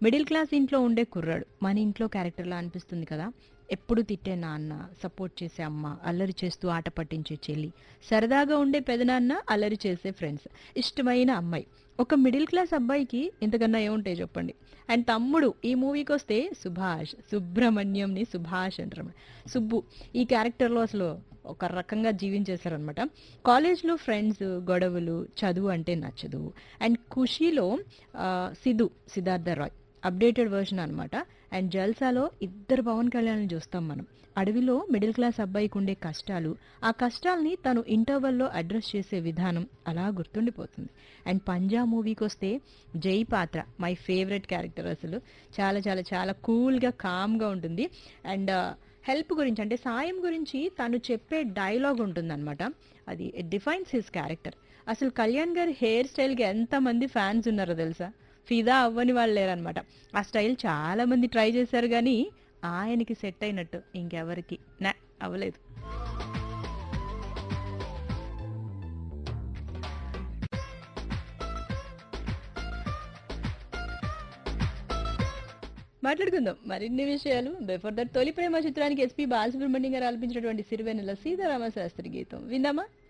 middle class ఇంట్లో ఉండే కుర్రాడు మన ఇంట్లో క్యారెక్టర్లా అనిపిస్తుంది కదా ఎప్పుడు తిట్టే నాన్న సపోర్ట్ చేసే అమ్మ అల్లరి చేస్తూ ఆట పట్టించే చెల్లి సరదాగా ఉండే పెదనాన్న అల్లరి చేసే ఫ్రెండ్స్ ఇష్టమైన అమ్మాయి ఒక మిడిల్ క్లాస్ అబ్బాయికి ఇంతకన్నా ఏముంటాయి చెప్పండి అండ్ తమ్ముడు ఈ మూవీకి వస్తే సుభాష్ సుబ్రహ్మణ్యంని సుభాష్ అంటారు సుబ్బు ఈ క్యారెక్టర్లో అసలు ఒక రకంగా జీవించేశారనమాట కాలేజ్లో ఫ్రెండ్స్ గొడవలు చదువు అంటే నచ్చదు అండ్ ఖుషీలో ఆ, సిధు సిద్ధార్థ రాయ్ అప్డేటెడ్ వర్షన్ అనమాట అండ్ జల్సాలో ఇద్దరు పవన్ కళ్యాణ్ చూస్తాం మనం అడవిలో మిడిల్ క్లాస్ అబ్బాయికి ఉండే కష్టాలు ఆ కష్టాల్ని తను ఇంటర్వెల్లో అడ్రస్ చేసే విధానం అలా గుర్తుండిపోతుంది అండ్ పంజా మూవీకి వస్తే జై పాత్ర మై ఫేవరెట్ క్యారెక్టర్ అసలు చాలా చాలా చాలా కూల్గా కామ్గా ఉంటుంది అండ్ హెల్ప్ గురించి అంటే సాయం గురించి తను చెప్పే డైలాగ్ ఉంటుందన్నమాట అది డిఫైన్స్ హిస్ క్యారెక్టర్ అసలు కళ్యాణ్ గారి హెయిర్ స్టైల్కి ఎంతమంది ఫ్యాన్స్ ఉన్నారో తెలుసా ఫిదా అవ్వని వాళ్ళు లేరనమాట ఆ స్టైల్ చాలా మంది ట్రై చేశారు కానీ ఆయనకి సెట్ అయినట్టు ఇంకెవరికి నా అవ్వలేదు మాట్లాడుకుందాం మరిన్ని విషయాలు బిఫోర్ దట్ తొలి ప్రేమ చిత్రానికి ఎస్పీ బాలసుబ్రహ్మణ్యం గారు ఆలపించినటువంటి సిరివెన్నెల సీతారామ శాస్త్రి గీతం విందామా